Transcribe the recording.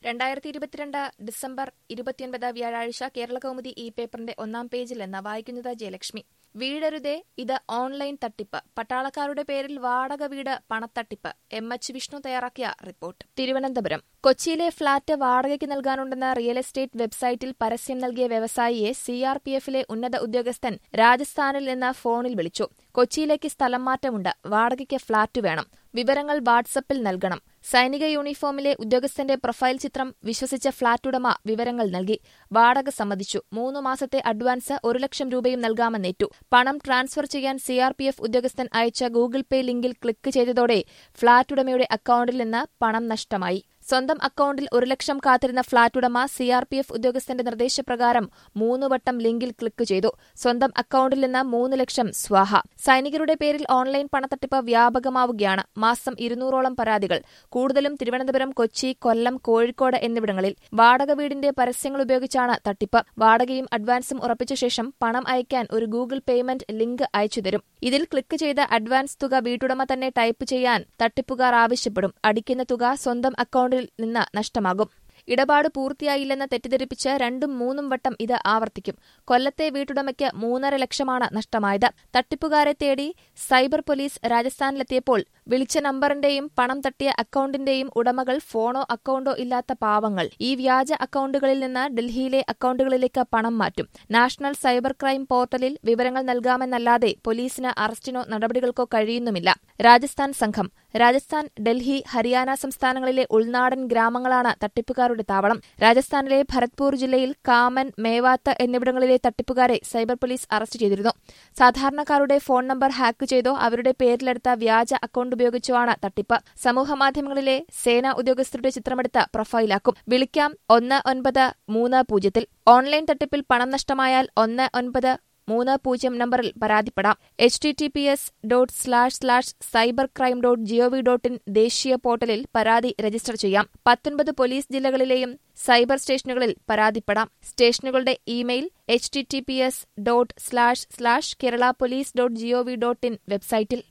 രണ്ടായിരത്തി ഇരുപത്തിരണ്ട് ഡിസംബർ ഇരുപത്തിയൊൻപത് വ്യാഴാഴ്ച കേരളകൗമുദി ഈ പേപ്പറിന്റെ ഒന്നാം പേജിൽ നിന്ന് വായിക്കുന്നത് ജയലക്ഷ്മി വീടരുതേ ഇത് ഓൺലൈൻ തട്ടിപ്പ് പട്ടാളക്കാരുടെ പേരിൽ വാടക വീട് പണത്തട്ടിപ്പ് എം എച്ച് വിഷ്ണു തയ്യാറാക്കിയ റിപ്പോർട്ട് തിരുവനന്തപുരം കൊച്ചിയിലെ ഫ്ളാറ്റ് വാടകയ്ക്ക് നൽകാനുണ്ടെന്ന റിയൽ എസ്റ്റേറ്റ് വെബ്സൈറ്റിൽ പരസ്യം നൽകിയ വ്യവസായിയെ സിആർപിഎഫിലെ ഉന്നത ഉദ്യോഗസ്ഥൻ രാജസ്ഥാനിൽ നിന്ന് ഫോണിൽ വിളിച്ചു കൊച്ചിയിലേക്ക് സ്ഥലം മാറ്റമുണ്ട് വാടകയ്ക്ക് ഫ്ളാറ്റ് വേണം വിവരങ്ങൾ വാട്സപ്പിൽ നൽകണം സൈനിക യൂണിഫോമിലെ ഉദ്യോഗസ്ഥന്റെ പ്രൊഫൈൽ ചിത്രം വിശ്വസിച്ച ഫ്ളാറ്റ് ഉടമ വിവരങ്ങൾ നൽകി വാടക സമ്മതിച്ചു മൂന്ന് മാസത്തെ അഡ്വാൻസ് ഒരു ലക്ഷം രൂപയും നൽകാമെന്നേറ്റു പണം ട്രാൻസ്ഫർ ചെയ്യാൻ സിആർപിഎഫ് ഉദ്യോഗസ്ഥൻ അയച്ച ഗൂഗിൾ പേ ലിങ്കിൽ ക്ലിക്ക് ചെയ്തതോടെ ഫ്ളാറ്റ് ഉടമയുടെ അക്കൌണ്ടിൽ നിന്ന് പണം നഷ്ടമായി സ്വന്തം അക്കൌണ്ടിൽ ഒരു ലക്ഷം കാത്തിരുന്ന ഫ്ളാറ്റ് ഉടമ സിആർപിഎഫ് ഉദ്യോഗസ്ഥന്റെ നിർദ്ദേശപ്രകാരം മൂന്ന് വട്ടം ലിങ്കിൽ ക്ലിക്ക് ചെയ്തു സ്വന്തം അക്കൌണ്ടിൽ നിന്ന് മൂന്ന് ലക്ഷം സ്വാഹ സൈനികരുടെ പേരിൽ ഓൺലൈൻ പണത്തട്ടിപ്പ് വ്യാപകമാവുകയാണ് മാസം ഇരുന്നൂറോളം പരാതികൾ കൂടുതലും തിരുവനന്തപുരം കൊച്ചി കൊല്ലം കോഴിക്കോട് എന്നിവിടങ്ങളിൽ വാടക വീടിന്റെ പരസ്യങ്ങൾ ഉപയോഗിച്ചാണ് തട്ടിപ്പ് വാടകയും അഡ്വാൻസും ഉറപ്പിച്ച ശേഷം പണം അയക്കാൻ ഒരു ഗൂഗിൾ പേയ്മെന്റ് ലിങ്ക് അയച്ചുതരും ഇതിൽ ക്ലിക്ക് ചെയ്ത് അഡ്വാൻസ് തുക വീട്ടുടമ തന്നെ ടൈപ്പ് ചെയ്യാൻ തട്ടിപ്പുകാർ ആവശ്യപ്പെടും അടിക്കുന്ന തുക സ്വന്തം അക്കൌണ്ടിൽ നിന്ന് നഷ്ടമാകും ഇടപാട് പൂർത്തിയായില്ലെന്ന് തെറ്റിദ്ധരിപ്പിച്ച് രണ്ടും മൂന്നും വട്ടം ഇത് ആവർത്തിക്കും കൊല്ലത്തെ വീട്ടുടമയ്ക്ക് മൂന്നര ലക്ഷമാണ് നഷ്ടമായത് തട്ടിപ്പുകാരെ തേടി സൈബർ പോലീസ് രാജസ്ഥാനിലെത്തിയപ്പോൾ വിളിച്ച നമ്പറിന്റെയും പണം തട്ടിയ അക്കൌണ്ടിന്റെയും ഉടമകൾ ഫോണോ അക്കൌണ്ടോ ഇല്ലാത്ത പാവങ്ങൾ ഈ വ്യാജ അക്കൌണ്ടുകളിൽ നിന്ന് ഡൽഹിയിലെ അക്കൌണ്ടുകളിലേക്ക് പണം മാറ്റും നാഷണൽ സൈബർ ക്രൈം പോർട്ടലിൽ വിവരങ്ങൾ നൽകാമെന്നല്ലാതെ പോലീസിന് അറസ്റ്റിനോ നടപടികൾക്കോ കഴിയുന്നുമില്ല രാജസ്ഥാൻ സംഘം രാജസ്ഥാൻ ഡൽഹി ഹരിയാന സംസ്ഥാനങ്ങളിലെ ഉൾനാടൻ ഗ്രാമങ്ങളാണ് തട്ടിപ്പുകാരുടെ താവളം രാജസ്ഥാനിലെ ഭരത്പൂർ ജില്ലയിൽ കാമൻ മേവാത്ത് എന്നിവിടങ്ങളിലെ തട്ടിപ്പുകാരെ സൈബർ പോലീസ് അറസ്റ്റ് ചെയ്തിരുന്നു സാധാരണക്കാരുടെ ഫോൺ നമ്പർ ഹാക്ക് ചെയ്തോ അവരുടെ പേരിലെടുത്ത വ്യാജ അക്കൌണ്ട് ഉപയോഗിച്ചോ ആണ് തട്ടിപ്പ് സമൂഹമാധ്യമങ്ങളിലെ സേനാ ഉദ്യോഗസ്ഥരുടെ ചിത്രമെടുത്ത് പ്രൊഫൈലാക്കും വിളിക്കാം ഒന്ന് ഒൻപത് മൂന്ന് പൂജ്യത്തിൽ ഓൺലൈൻ തട്ടിപ്പിൽ പണം നഷ്ടമായാൽ ഒന്ന് ഒൻപത് മൂന്ന് പൂജ്യം നമ്പറിൽ പരാതിപ്പെടാം H T T P S dot slash slash cyber crime dot G O V dot in ദേശീയ പോർട്ടലിൽ പരാതി രജിസ്റ്റർ ചെയ്യാം പത്തൊൻപത് പോലീസ് ജില്ലകളിലെയും സൈബർ സ്റ്റേഷനുകളിൽ പരാതിപ്പെടാം സ്റ്റേഷനുകളുടെ email H T T P S dot slash slash Kerala police dot G O V dot in വെബ്സൈറ്റിൽ